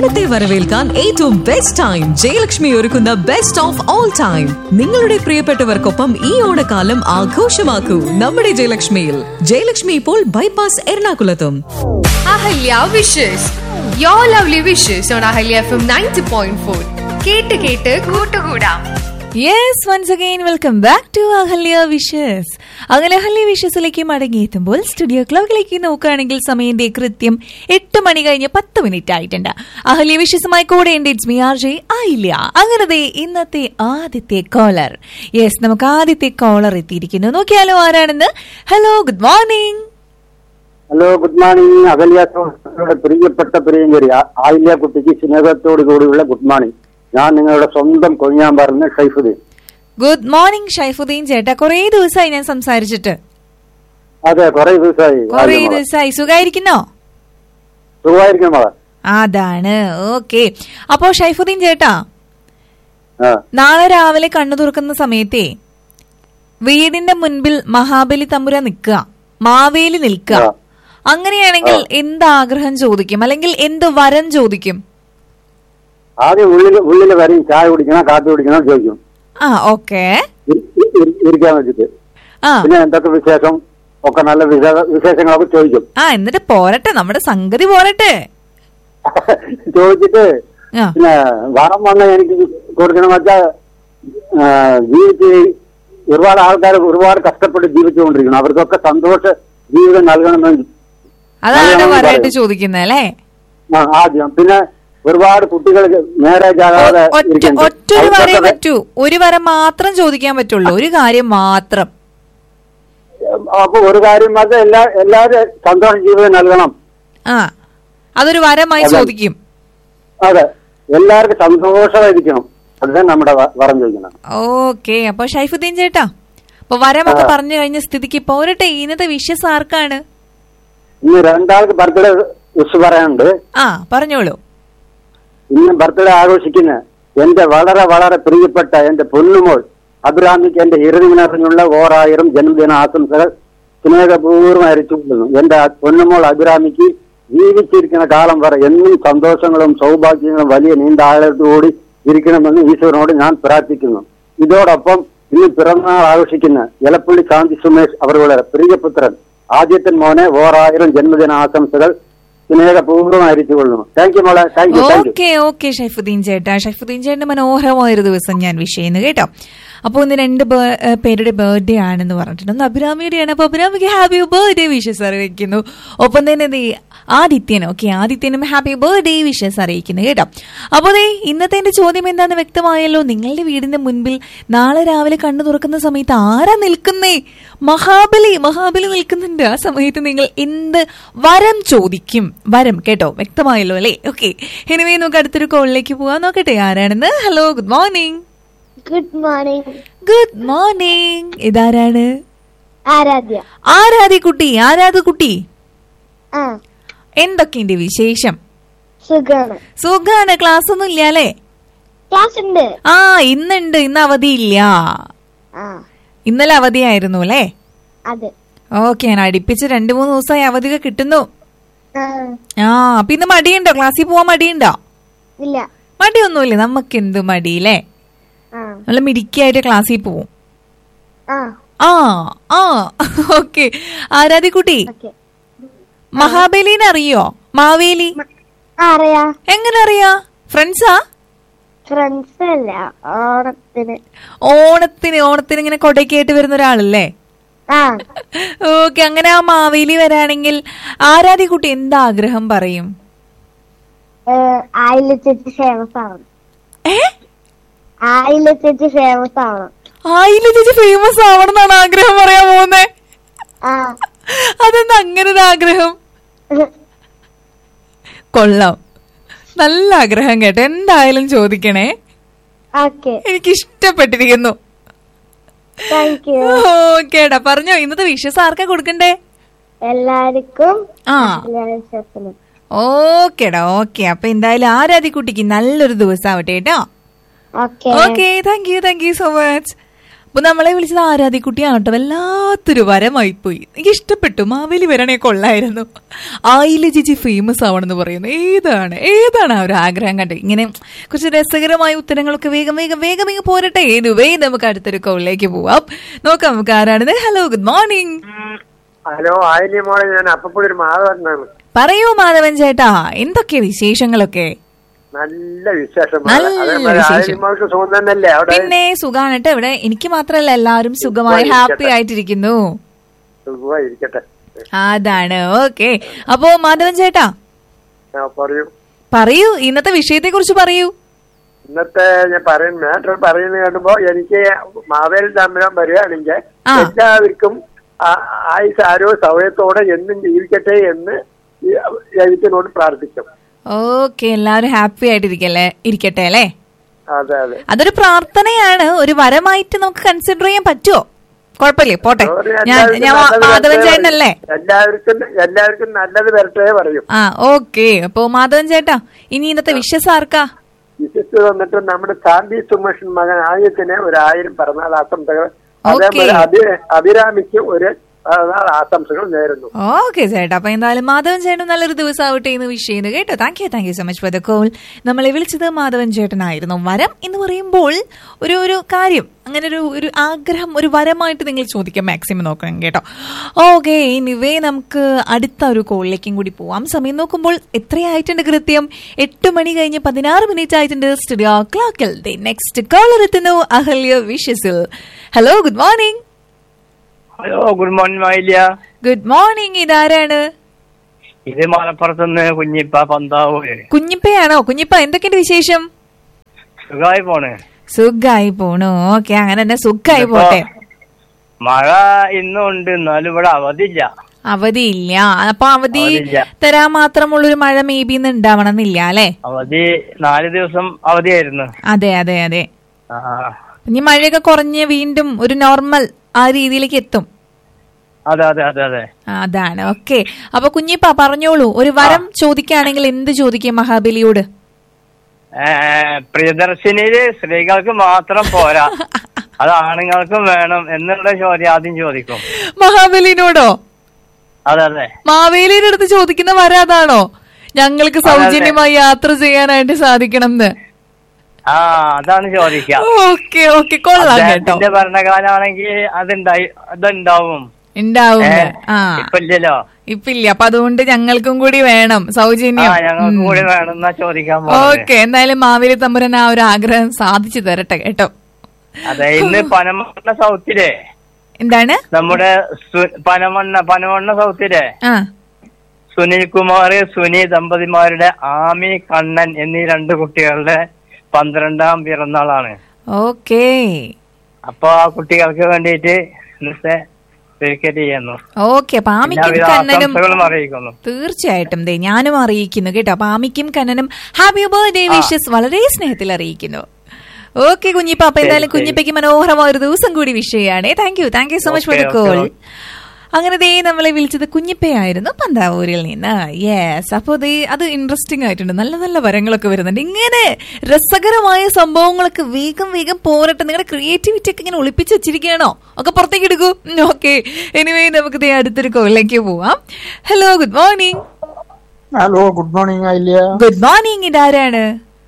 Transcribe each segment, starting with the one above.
ഓണത്തെ വരവേൽക്കാൻ ഏറ്റവും ബെസ്റ്റ് ടൈം ജയലക്ഷ്മി ഒരുക്കുന്ന ബെസ്റ്റ് ഓഫ് ഓൾ ടൈം നിങ്ങളുടെ പ്രിയപ്പെട്ടവർക്കൊപ്പം ഈ ഓണക്കാലം ആഘോഷമാക്കൂ നമ്മുടെ ജയലക്ഷ്മിയിൽ ജയലക്ഷ്മി ഇപ്പോൾ ബൈപ്പാസ് എറണാകുളത്തും Ahalya wishes your lovely wishes on Ahalya F M ninety point four കേട്ട് കേട്ട് കൂട്ടുകൂടാം yes once again welcome back to Ahalya wishes അങ്ങനെ അഹല്യ വിഷസിലേക്ക് മടങ്ങിയെത്തുമ്പോൾ സ്റ്റുഡിയോ ക്ലോക്കിലേക്ക് നോക്കുകയാണെങ്കിൽ സമയം ദേ കൃത്യം എട്ട് മണി കഴിഞ്ഞ് പത്ത് മിനിറ്റ് ആയിട്ടുണ്ട് അഹല്യ വിഷസുമായി കൂടെ ഉണ്ട് ഇറ്റ്സ് മി ആർ ജെ ആയില്ല അങ്ങനെ ദേ ഇന്നത്തെ ആദ്യത്തെ കോളർ യെസ് നമുക്ക് ആദ്യത്തെ കോളർ എത്തിയിരിക്കുന്നു നോക്കിയാലോ ആരാണെന്ന് hello good morning hello good morning അകല്യാത്തോടെ പ്രിയപ്പെട്ട പ്രിയങ്കരി ആയില്യ കുട്ടിക്ക് സ്നേഹത്തോടു കൂടിയുള്ള ഗുഡ് മോർണിംഗ് ഞാൻ നിങ്ങളുടെ സ്വന്തം കൊഴിയാൻ പറഞ്ഞ ഷൈഫുദ്ദീൻ ഗുഡ് മോർണിംഗ് ഷൈഫുദ്ദീൻ ചേട്ടാ കുറേ ദിവസമായി ഞാൻ സംസാരിച്ചിട്ട് അതെ കുറെ ദിവസമായി കുറേ ആയില്യ മോളെ. ദിവസമായി സുഖായിരിക്കുന്നോ സുഖമായിരിക്കും മോളെ അതാണ് ഓക്കെ അപ്പോ ഷൈഫുദ്ദീൻ ചേട്ടാ ആ നാളെ രാവിലെ കണ്ണു തുറക്കുന്ന സമയത്തേ വീടിന്റെ മുൻപിൽ മഹാബലി തമ്പുര നിൽക്കുക മാവേലി നിൽക്കുക ആ. അങ്ങനെയാണെങ്കിൽ എന്ത് ആഗ്രഹം ചോദിക്കും അല്ലെങ്കിൽ എന്ത് വരം ചോദിക്കും ആദ്യം ഉള്ളിൽ ഉള്ളിൽ വരും ചായ കുടിക്കണം കാപ്പി കുടിക്കണം ചോദിക്കും ആ ഓക്കെ ഇരി- ഇരി- ഇരിക്കാൻ വെച്ചിട്ട് ആ പിന്നെ എന്തൊക്കെ വിശേഷം ഒക്കെ നല്ല വിശേ- വിശേഷങ്ങളൊക്കെ ചോദിക്കും ആ എന്നിട്ട് പോരട്ടെ നമ്മുടെ സംഗതി പോരട്ടെ ചോദിച്ചിട്ട് ആ പിന്നെ വരം വന്ന് എനിക്ക് കൊടുക്കണം വെച്ചാൽ ജീവിച്ച് ഒരുപാട് ആൾക്കാർ ഒരുപാട് കഷ്ടപ്പെട്ട് ജീവിച്ചുകൊണ്ടിരിക്കണം അവർക്കൊക്കെ സന്തോഷ ജീവിതം നൽകണമെന്ന് അതാണ് നല്ലോണം വരമായിട്ട് പറയും. ചോദിക്കുന്നത് അല്ലേ ആ, ആദ്യം പിന്നെ ഒരുപാട് കുട്ടികൾ മാരേജ് ആകാതെ ഒ- ഒറ്റ ഇരിക്കുന്നുണ്ട്. ഒറ്റൊരു വരേ അവർക്കൊക്കെ പറ്റൂ ഒരു വരം മാത്രം ചോദിക്കാൻ പറ്റുള്ളൂ ഒരു കാര്യം മാത്രം അപ്പൊ ഒരു കാര്യം അത് എല്ലാ എല്ലാവരും സന്തോഷ ജീവിതം നൽകണം ആ അതൊരു വരമായി അതെ. ചോദിക്കും അതെ എല്ലാവർക്കും സന്തോഷമായിരിക്കണം അതാണ് നമ്മുടെ വ- വരം ചോദിക്കണം ഓക്കെ അപ്പൊ ഷൈഫുദ്ദീൻ ചേട്ടാ അപ്പൊ വരമൊക്കെ ആ. പറഞ്ഞു കഴിഞ്ഞ സ്ഥിതിക്ക് പോരട്ടെ ഇന്നത്തെ വിഷസ് ആർക്കാണ് ഇന്ന് രണ്ടാൾക്ക് ബർത്ത്ഡേ വിഷ് പറയാനുണ്ട് ആ പറഞ്ഞോളൂ ഇന്ന് ബർത്ത്ഡേ ആഘോഷിക്കുന്ന എന്റെ വളരെ വളരെ പ്രിയപ്പെട്ട എന്റെ പൊന്നുമോൾ അബ്രാമിക്ക് എന്റെ ഇറുതിനറിഞ്ഞുള്ള ഓറായിരം ജന്മദിന ആശംസകൾ സ്നേഹപൂർവ്വം അരിച്ചുകൊള്ളുന്നു എന്റെ ആ പൊന്നുമോൾ അബ്രാമിക്ക് ജീവിച്ചിരിക്കുന്ന കാലം വരെ എന്നും സന്തോഷങ്ങളും സൗഭാഗ്യങ്ങളും വലിയ നീണ്ട ആഴത്തോടി ഇരിക്കണമെന്ന് ഈശ്വരനോട് ഞാൻ പ്രാർത്ഥിക്കുന്നു ഇതോടൊപ്പം ഇന്ന് പിറന്നാൾ ആഘോഷിക്കുന്ന എലപ്പള്ളി കാന്തി സുമേഷ് അവരുടെ പ്രിയപുത്രൻ ആദ്യത്തൻ മോനെ ഓറായിരം ജന്മദിന ആശംസകൾ സ്നേഹപൂർവ്വം അരിച്ചുകൊള്ളുന്നു താങ്ക് യു മോളെ thank you thank you okay okay Shaifuddin ചേട്ടാ ഷൈഫുദ്ദീൻ ചേട്ടന്റെ മനോഹരമായൊരു ദിവസം ഞാൻ വിഷ് ചെയ്യുന്നു കേട്ടോ അപ്പോൾ ഇന്ന് രണ്ട് ബേ- ഏ, പേരുടെ ബർത്ത്ഡേ ആണെന്ന് പറഞ്ഞിട്ടുണ്ട് ഒന്ന് അഭിരാമിയുടെയാണ് അപ്പൊ അഭിരാമിക്ക് ഹാപ്പി ബർത്ത്ഡേ വിഷസ് അറിയിക്കുന്നു ഒപ്പം തന്നെ ദേ ആദിത്യൻ ഓക്കെ ആദിത്യനും ഹാപ്പി ബർത്ത്ഡേ വിഷസ് അറിയിക്കുന്നു കേട്ടോ അപ്പോൾ ദേ ഇന്നത്തെ എന്റെ ചോദ്യം എന്താന്ന് വ്യക്തമായല്ലോ നിങ്ങളുടെ വീടിന്റെ മുൻപിൽ നാളെ രാവിലെ കണ്ണു തുറക്കുന്ന സമയത്ത് ആരാ നിൽക്കുന്നേ മഹാബലി മഹാബലി നിൽക്കുന്നുണ്ട് ആ സമയത്ത് നിങ്ങൾ എന്ത് വരം ചോദിക്കും വരം കേട്ടോ വ്യക്തമായല്ലോ അല്ലേ ഓക്കെ എനിവേ നമുക്ക് അടുത്തൊരു കോളിലേക്ക് പോവാൻ നോക്കട്ടെ ആരാണെന്ന് hello good morning good morning good morning ഇതാരാണ് ആരാധ്യ ആരാധി കുട്ടി ആരാധ കുട്ടി ആ എന്തൊക്കെയുണ്ട് വിശേഷം സുഖാണ് സുഖാണ് ക്ലാസ് ഒന്നും ഇല്ല അല്ലേ ക്ലാസ് ഉണ്ട് ആ ഇന്നുണ്ട് ഇന്ന് അവധിയില്ല ആ ഇന്നലെ അവധിയായിരുന്നു അല്ലേ അതെ ഓക്കെ ഞാൻ അടുപ്പിച്ച് രണ്ടു മൂന്ന് ദിവസമായി അവധിയൊക്കെ കിട്ടുന്നു ആ ആ അപ്പൊ ഇന്ന് മടിയുണ്ടോ ക്ലാസ്സിൽ പോവാൻ മടിയുണ്ടോ ഇല്ല മടിയൊന്നുമില്ല നമുക്ക് എന്ത് മടിയില്ലേ ആ നല്ല മിടുക്കിയായിട്ട് ക്ലാസ്സിൽ പോവും ആ ആ ആ ഓക്കെ ആരാധിക്കുട്ടി ഓക്കെ മഹാബലിനെ അറിയോ മാവേലി ആ അറിയാ എങ്ങനെ അറിയാ ഫ്രണ്ട്സാ ഫ്രണ്ട്സ് അല്ല ഓണത്തിന് ഓണത്തിന് ഓണത്തിന് ഇങ്ങനെ കൊടയ്ക്കായിട്ട് വരുന്ന ഒരാളല്ലേ ആ ഓക്കെ അങ്ങനെ ആ മാവേലി വരാണെങ്കിൽ ആരാധിക്കുട്ടി എന്താ ആഗ്രഹം പറയും ആയില്ല ചേച്ചി ഫേമസ് ആവണം ഏ ആയില്ല ചേച്ചി ഫേമസ് ആവണം ആയില്ല ചേച്ചി ഫേമസ് ആവണം എന്നാണ് ആഗ്രഹം പറയാൻ പോകുന്നേ ആ അതെന്താ അങ്ങനെ ഒരു ആഗ്രഹം കൊള്ളാം നല്ല ആഗ്രഹം കേട്ടോ എന്തായാലും ചോദിക്കണേ ഓക്കെ എനിക്ക് ഇഷ്ടപ്പെട്ടിരിക്കുന്നു താങ്ക് യു ഓക്കേടാ പറഞ്ഞോ ഇന്നത്തെ വിശ്വസ് ആർക്കാ കൊടുക്കണ്ടേ എല്ലാവർക്കും ആ വിശ്വസനം ഓക്കേടാ ഓക്കെ അപ്പൊ എന്തായാലും ആരാധിക്കുട്ടിക്ക് നല്ലൊരു ദിവസം ആവട്ടെ കേട്ടോ okay okay thank you thank you so much അപ്പൊ നമ്മളെ വിളിച്ചത് ആരാധിക്കുട്ടിയാണ് കേട്ടോ വല്ലാത്തൊരു വരമായി പോയി എനിക്ക് ഇഷ്ടപ്പെട്ടു മാവേലി വരണേ കൊള്ളായിരുന്നു ആയില ജിജി ഫേമസ് ആവണമെന്ന് പറയുന്നു ഏതാണ് ഏതാണ് ആ ഒരു ആഗ്രഹം കണ്ട് ഇങ്ങനെ കുറച്ച് രസകരമായ ഉത്തരങ്ങളൊക്കെ വേഗം വേഗം വേഗം വേഗം പോരട്ടെ ഏതുവേ നമുക്ക് അടുത്തൊരു കോളിലേക്ക് പോവാം നോക്കാം നമുക്ക് ആരാണിത് hello good morning hello Ayilya മോളെ ഞാൻ അപ്പപ്പോഴൊരു മാധവനാണ് പറയൂ മാധവൻ ചേട്ടാ എന്തൊക്കെയാ വിശേഷങ്ങളൊക്കെ നല്ല വിശേഷം നല്ല അതേപോലെ വിശേഷം. ആയില്യ മോൾക്ക് സുഖം തന്നെയല്ലേ അവിടെ പിന്നെ സുഖാണിട്ട് ഇവിടെ എനിക്ക് മാത്രല്ല എല്ലാവരും സുഖമായി ഹാപ്പി ആയിട്ടിരിക്കുന്നു സുഖമായിരിക്കട്ടെ അതാണ് ഓക്കെ അപ്പോ മാധവൻ ചേട്ടാ ആ, പറയൂ പറയൂ ഇന്നത്തെ വിഷയത്തെ കുറിച്ച് പറയൂ ഇന്നത്തെ ഞാൻ പറയുന്ന മാറ്റർ പറയുന്നത് കേട്ടുമ്പോ എനിക്ക് മാവേലി തമ്പുരാൻ വരികയാണെങ്കിൽ ആ. എല്ലാവർക്കും ആ- ആയുസ് ആരോ സൗകര്യത്തോടെ എന്നും ജീവിക്കട്ടെ എന്ന് ഈ ദൈവത്തിനോട് പ്രാർത്ഥിക്കും ഓക്കെ എല്ലാവരും ഹാപ്പി ആയിട്ടിരിക്കല്ലേ ഇരിക്കട്ടെ അല്ലേ അതെ അതെ അതൊരു പ്രാർത്ഥനയാണ് ഒരു വരമായിട്ട് നമുക്ക് കൺസിഡർ ചെയ്യാൻ പറ്റുമോ കുഴപ്പമില്ലേ പോട്ടെ ഒരു ഞാൻ എല്ലാവർക്കും ഞാൻ നല്ലത് മാധവൻ വരട്ടെ ചേട്ടനല്ലേ പറയും. എല്ലാവർക്കും എല്ലാവർക്കും നല്ലത് വരട്ടെ പറയും ആ ഓക്കെ അപ്പോ മാധവൻ ചേട്ടാ ഇനി ഇന്നത്തെ വിശ്വസ് ആർക്കാ വിശിষ্ট വന്നിട്ട് നമ്മുടെ കാന്തി സുമേഷൻ മകൻ ആദ്യത്തിന് ഒരു ആയിരം പിറന്നാൾ ആശംസകൾ Okay. അതേപോലെ അഭി അഭിരാമിക്ക് ഒരു പിറന്നാൾ ആശംസകൾ നേരുന്നു ഓക്കെ ചേട്ടാ അപ്പൊ എന്തായാലും മാധവൻ ചേട്ടൻ നല്ലൊരു ദിവസം ആവട്ടെ എന്ന് വിഷ് ചെയ്യുന്നു കേട്ടോ thank you thank you so much for the call നമ്മളെ വിളിച്ചത് മാധവൻ ചേട്ടനായിരുന്നു വരം എന്ന് പറയുമ്പോൾ ഒരു ഒരു കാര്യം അങ്ങനെ ഒരു ഒരു ആഗ്രഹം ഒരു വരമായിട്ട് നിങ്ങൾ ചോദിക്കാൻ മാക്സിമം നോക്കണം കേട്ടോ ഓക്കെ ഇനിവേ നമുക്ക് അടുത്ത ഒരു കോളിലേക്കും കൂടി പോവാം സമയം നോക്കുമ്പോൾ എത്രയായിട്ടുണ്ട് കൃത്യം എട്ട് മണി കഴിഞ്ഞ് പതിനാറ് മിനിറ്റ് ആയിട്ടുണ്ട് സ്റ്റുഡിയോ ക്ലാക്കിൽ നെക്സ്റ്റ് കോളർ എത്തുന്നു അഹല്യ വിഷസിൽ hello good morning hello good morning മായില്യ ഗുഡ് മോർണിംഗ് ഇതാരാണ് ഇത് മലപ്പുറത്തുനിന്ന് കുഞ്ഞിപ്പ പന്താവൂര് കുഞ്ഞിപ്പയാണോ കുഞ്ഞിപ്പ എന്തൊക്കെയുണ്ട് വിശേഷം സുഖമായി പോണ് സുഖായി പോണു ഓക്കെ അങ്ങനെ തന്നെ സുഖായി ഇപ്പോ പോട്ടെ മഴ ഇന്നും ഉണ്ട് എന്നാലും ഇവിടെ അവധിയില്ല അവധി ഇല്ല അപ്പൊ അവധി അവധിയില്ല. തരാൻ മാത്രമുള്ളൊരു മഴ മേ ബി ഇന്ന് ഉണ്ടാവണം എന്നില്ല അല്ലെ അവധി നാല് ദിവസം അവധിയായിരുന്നു അതെ അതെ അതെ ആ, ഇനി മഴയൊക്കെ കുറഞ്ഞ് വീണ്ടും ഒരു നോർമൽ ആ രീതിയിലേക്ക് എത്തും അതെ അതെ അതെ അതെ ആ, അതാണ് ഓക്കെ അപ്പൊ കുഞ്ഞിപ്പ പറഞ്ഞോളൂ ഒരു വരം ചോദിക്കുകയാണെങ്കിൽ എന്ത് ചോദിക്കും മഹാബലിയോട് ഏ, പ്രിയദർശിനിയില് സ്ത്രീകൾക്ക് മാത്രം പോരാ അത് ആണുങ്ങൾക്കും വേണം എന്നുള്ള ചോദ്യം ആദ്യം ചോദിക്കും മഹാബലിനോടോ അതെ അതെ മാവേലിയുടെ അടുത്ത് ചോദിക്കുന്ന വരം അതാണോ ഞങ്ങൾക്ക് സൗജന്യമായി യാത്ര ചെയ്യാനായിട്ട് സാധിക്കണം എന്ന് ആ അതാണ് ചോദിക്കുക ഓക്കെ ഓക്കെ കൊള്ളാം കേട്ടോ അദ്ദേഹത്തിന്റെ ഭരണകാലാണെങ്കിൽ അതുണ്ടായി അതുണ്ടാവും ഉണ്ടാവും ഏ, ആ ഇപ്പൊ ഇല്ലല്ലോ ഇപ്പില്ല അപ്പൊ അതുകൊണ്ട് ഞങ്ങൾക്കും കൂടി വേണം ആ സൗജന്യം ഞങ്ങൾക്ക് കൂടി വേണമെന്നാ ചോദിക്കാൻ പോകുന്നത് ഓക്കെ എന്തായാലും മാവേലി തമ്പുരൻ ആ ഒരു ആഗ്രഹം സാധിച്ചു തരട്ടെ കേട്ടോ അതെ ഇന്ന് പനമണ്ണ സൗത്തിലെ എന്താണ് നമ്മുടെ സു- പനമണ്ണ പനമണ്ണ സൗത്തിലെ ആ സുനിൽ കുമാർ സുനി ദമ്പതിമാരുടെ ആമി കണ്ണൻ എന്നീ രണ്ട് കുട്ടികളുടെ പന്ത്രണ്ടാം പിറന്നാളാണ് ഓക്കെ അപ്പൊ ആ കുട്ടികൾക്ക് വേണ്ടിയിട്ട് ഇന്നത്തെ ഡെഡിക്കേറ്റ് ചെയ്യുന്നു ഓക്കെ അപ്പൊ ആമിക്കും എല്ലാവിധ കണ്ണനും ആശംസകളും അറിയിക്കുന്നു തീർച്ചയായിട്ടും ദേ ഞാനും അറിയിക്കുന്നു കേട്ടോ അപ്പൊ ആമിക്കും കണ്ണനും ഹാപ്പി ബർത്ത്ഡേ വിഷസ് വളരെ സ്നേഹത്തിൽ അറിയിക്കുന്നു ഓക്കെ കുഞ്ഞിപ്പ അപ്പൊ എന്തായാലും ശരി. കുഞ്ഞിപ്പയ്ക്ക് മനോഹരമായ ഒരു ദിവസം കൂടി വിഷ് ചെയ്യാണ് thank you thank you so much for the Okay, okay, call okay. അങ്ങനെ ദേ നമ്മളെ വിളിച്ചത് കുഞ്ഞിപ്പയായിരുന്നു പന്താവൂരിൽ നിന്ന് യെസ് അപ്പോൾ ദേ അത് ഇൻട്രസ്റ്റിംഗ് ആയിട്ടുണ്ട് നല്ല നല്ല വരങ്ങളൊക്കെ വരുന്നുണ്ട് ഇങ്ങനെ രസകരമായ സംഭവങ്ങളൊക്കെ വേഗം വേഗം പോരട്ടെ നിങ്ങളുടെ ക്രിയേറ്റിവിറ്റി ഒക്കെ ഇങ്ങനെ ഒളിപ്പിച്ച് വെച്ചിരിക്കുകയാണോ ഒക്കെ പുറത്തേക്ക് എടുക്കൂ ഓക്കെ എനിവേ നമുക്ക് ദേ അടുത്തൊരു കോളിലേക്ക് പോവാം hello good morning hello good morning Ayilya good morning ഇതാരാണ്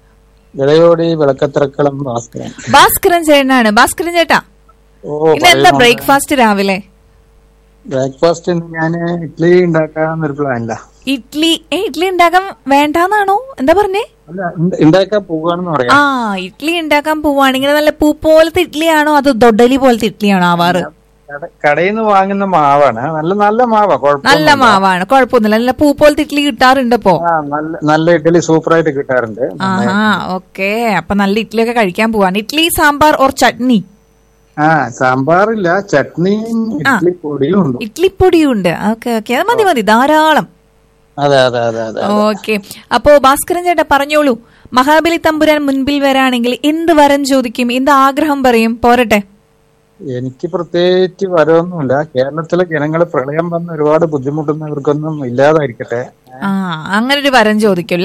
ഇളയോടി വിളക്കത്തിറക്കളം ഭാസ്കരൻ ഭാസ്കരൻ ചേട്ടനാണ് ഭാസ്കരൻ ചേട്ടാ ഓ ഇന്ന് എന്താ ബ്രേക്ക്ഫാസ്റ്റ് രാവിലെ ബ്രേക്ക്ഫാസ്റ്റ് ഞാൻ ഇഡ്ഡലി ഉണ്ടാക്കാന്നൊരു പ്ലാനില്ല ഇഡ്ലി ഏ ഇഡ്ലി ഉണ്ടാക്കാൻ വേണ്ടാന്നാണോ എന്താ പറഞ്ഞേ അല്ല ഉണ്ട- ഉണ്ടാക്കാൻ പോവാണെന്ന് ആ പറയാം ഇഡ്ലി ഉണ്ടാക്കാൻ പോവാണെങ്കിൽ നല്ല പൂ പോലത്തെ ഇഡ്ലിയാണോ അതോ ദൊഡലി പോലത്തെ ഇഡ്ലിയാണോ ആവാറ് കട- കടയിൽ നിന്ന് വാങ്ങുന്ന മാവാണ് നല്ല നല്ല മാവാ നല്ല കുഴപ്പമൊന്നുമില്ല. മാവാണ് കുഴപ്പമൊന്നുമില്ല നല്ല പൂ പോലത്തെ ഇഡ്ലി കിട്ടാറുണ്ട് ഇപ്പോ ആ നല്ല നല്ല ഇഡ്ഡലി സൂപ്പറായിട്ട് കിട്ടാറുണ്ട് ആഹാ ഓക്കെ അപ്പൊ നല്ല ഇഡ്ഡലി ഒക്കെ കഴിക്കാൻ പോവാണ് ഇഡ്ലി സാമ്പാർ ഓർ ചട്നി ആ സാമ്പാറില്ല ചട്നിയും ഇഡ്ഡലി പൊടിയും ഉണ്ട് ഇഡ്ലി പൊടിയും ഉണ്ട് ഓക്കെ ഓക്കെ അത് മതി മതി ധാരാളം അതെ അതെ അതെ അതെ ഓക്കെ അപ്പോ ഭാസ്കരൻ ചേട്ടാ പറഞ്ഞോളൂ മഹാബലി തമ്പുരാൻ മുൻപിൽ വരാണെങ്കിൽ എന്ത് വരം ചോദിക്കും എന്ത് ആഗ്രഹം പറയും പോരട്ടെ എനിക്ക് പ്രത്യേകിച്ച് വരവൊന്നുമില്ല കേരളത്തിലെ ജനങ്ങൾ പ്രളയം വന്ന് ഒരുപാട് ബുദ്ധിമുട്ടുന്നവർക്കൊന്നും ഇല്ലാതായിരിക്കട്ടെ ആ അങ്ങനെ ഒരു വരം ചോദിക്കും അല്ലേ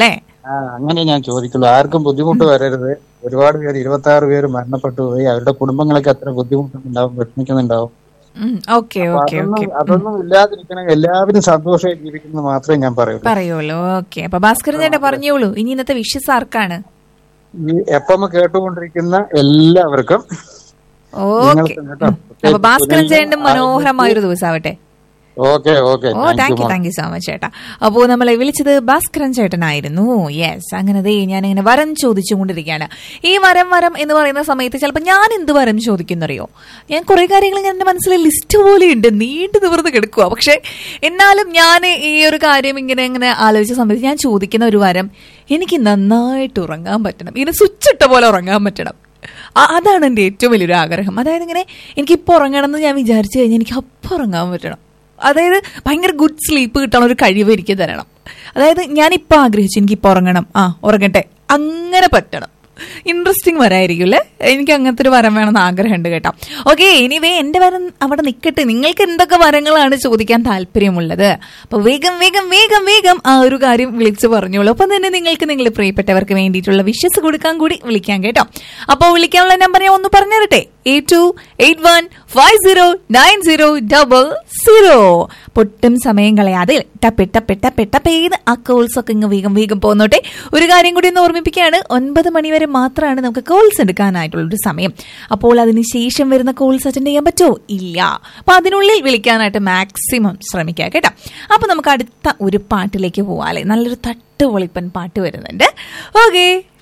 ആ, അങ്ങനെ ഞാൻ ചോദിക്കുള്ളൂ ആർക്കും ബുദ്ധിമുട്ട് വരരുത് ഒരുപാട് പേര് ഇരുപത്തി ആറ് പേര് മരണപ്പെട്ടു പോയി അവരുടെ കുടുംബങ്ങളൊക്കെ അത്ര ബുദ്ധിമുട്ടുന്നുണ്ടാവും വിഷമിക്കുന്നുണ്ടാവും ഓക്കെ അപ്പൊ ഓക്കെ അതൊന്നും ഓക്കെ അതൊന്നും ഇല്ലാതിരിക്കണം എല്ലാവരും സന്തോഷമായി ജീവിക്കുന്നത് മാത്രമേ ഞാൻ പറയുള്ളൂ പറയുള്ളൂ ഓക്കെ അപ്പൊ ഭാസ്കരൻ ചേട്ടാ പറഞ്ഞോളൂ ഇനി ഇന്നത്തെ വിഷസ് ആർക്കാണ് ഈ എഫ് എം കേട്ടുകൊണ്ടിരിക്കുന്ന എല്ലാവർക്കും ഓക്കെ നിങ്ങൾക്കും കേട്ടോ. അപ്പൊ ഭാസ്കരൻ ചേട്ടന്റെ മനോഹരമായൊരു ദിവസമാവട്ടെ okay okay oh thank you thank you so much ചേട്ടാ അപ്പോ നമ്മളെ വിളിച്ചത് ഭാസ്കരൻ ചേട്ടനായിരുന്നു യെസ് അങ്ങനെ ദേ ഞാൻ ഇങ്ങനെ വരം ചോദിച്ചുകൊണ്ടിരിക്കുകയാണ് ഈ വരം വരം എന്ന് പറയുന്ന സമയത്ത് ചിലപ്പോൾ ഞാൻ എന്ത് വരം ചോദിക്കുന്നറിയോ ഞാൻ കുറെ കാര്യങ്ങൾ ഞാൻ എന്റെ മനസ്സിലെ ലിസ്റ്റ് പോലെ ഉണ്ട് നീണ്ടു നിവർന്ന് കിടക്കുക പക്ഷെ എന്നാലും ഞാൻ ഈ ഒരു കാര്യം ഇങ്ങനെ ഇങ്ങനെ ആലോചിച്ച സമയത്ത് ഞാൻ ചോദിക്കുന്ന ഒരു വരം എനിക്ക് നന്നായിട്ട് ഉറങ്ങാൻ പറ്റണം ഇങ്ങനെ സ്വിച്ച് ഇട്ട പോലെ ഉറങ്ങാൻ പറ്റണം ആ- അതാണ് എൻ്റെ ഏറ്റവും വലിയൊരു ആഗ്രഹം അതായത് ഇങ്ങനെ എനിക്കിപ്പോൾ ഉറങ്ങണം എന്ന് ഞാൻ വിചാരിച്ചു കഴിഞ്ഞാൽ എനിക്ക് അപ്പം ഉറങ്ങാൻ പറ്റണം അതായത് ഭയങ്കര ഗുഡ് സ്ലീപ്പ് കിട്ടാൻ ഒരു കഴിവ് എനിക്ക് തരണം അതായത് ഞാനിപ്പോൾ ആഗ്രഹിച്ചു എനിക്കിപ്പോൾ ഉറങ്ങണം ആ ഉറങ്ങട്ടെ അങ്ങനെ പറ്റണം ഇൻട്രസ്റ്റിംഗ് വരായിരിക്കും അല്ലേ എനിക്ക് അങ്ങനത്തെ ഒരു വരം വേണമെന്ന് ആഗ്രഹമുണ്ട് കേട്ടോ ഓക്കെ എനിവേ എൻ്റെ വരം അവിടെ നിൽക്കട്ടെ നിങ്ങൾക്ക് എന്തൊക്കെ വരങ്ങളാണ് ചോദിക്കാൻ താല്പര്യമുള്ളത് അപ്പോൾ വേഗം വേഗം വേഗം വേഗം ആ ഒരു കാര്യം വിളിച്ചു പറഞ്ഞോളൂ അപ്പം തന്നെ നിങ്ങൾക്ക് നിങ്ങളുടെ പ്രിയപ്പെട്ടവർക്ക് വേണ്ടിയിട്ടുള്ള വിഷസ് കൊടുക്കാൻ കൂടി വിളിക്കാം കേട്ടോ അപ്പോൾ വിളിക്കാനുള്ള നമ്പർ ഞാൻ ഒന്ന് പറഞ്ഞു തരട്ടെ eight two eight one five zero nine zero double zero പൊട്ടും സമയം കളയാതെ ടപ്പെട്ട പെട്ട പെട്ട പെയ്ത് ആ കോൾസ് ഒക്കെ ഇങ്ങ് വേഗം വേഗം പോന്നോട്ടെ ഒരു കാര്യം കൂടി ഒന്ന് ഓർമ്മിപ്പിക്കുകയാണ് ഒൻപത് മണി വരെ മാത്രമാണ് നമുക്ക് കോൾസ് എടുക്കാനായിട്ടുള്ള ഒരു സമയം അപ്പോൾ അതിന് ശേഷം വരുന്ന കോൾസ് അറ്റൻഡ് ചെയ്യാൻ പറ്റുമോ ഇല്ല അപ്പൊ അതിനുള്ളിൽ വിളിക്കാനായിട്ട് മാക്സിമം ശ്രമിക്കുക കേട്ടോ അപ്പൊ നമുക്ക് അടുത്ത ഒരു പാട്ടിലേക്ക് പോവാല്ലേ നല്ലൊരു തട്ടുപൊളിപ്പൻ പാട്ട് വരുന്നുണ്ട് ഓക്കെ